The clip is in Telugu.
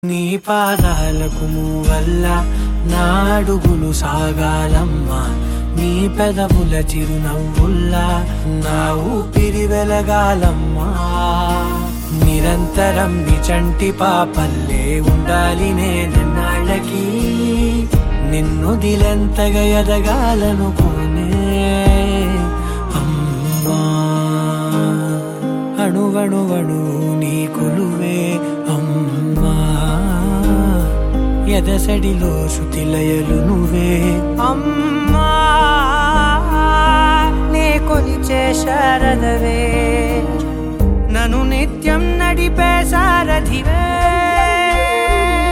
నీ పాదాలకు వల్ల నా అడుగులు సాగాలమ్మా నీ పెదవుల చిరునవ్వుల్లా నా ఊపిరి వెలగాలమ్మా నిరంతరం విచంటి పాపల్లే ఉండాలి నేనన్నాళ్ళకి నిన్ను దిలెంతగా ఎదగాలనుకోనే అమ్మా అణువణువణు నీ కొలువే అమ్మా ఎదసడిలో శృతిలయలు నువ్వే అమ్మా నే కొలిచే శారదవే నన్ను నిత్యం నడిపే సారథివే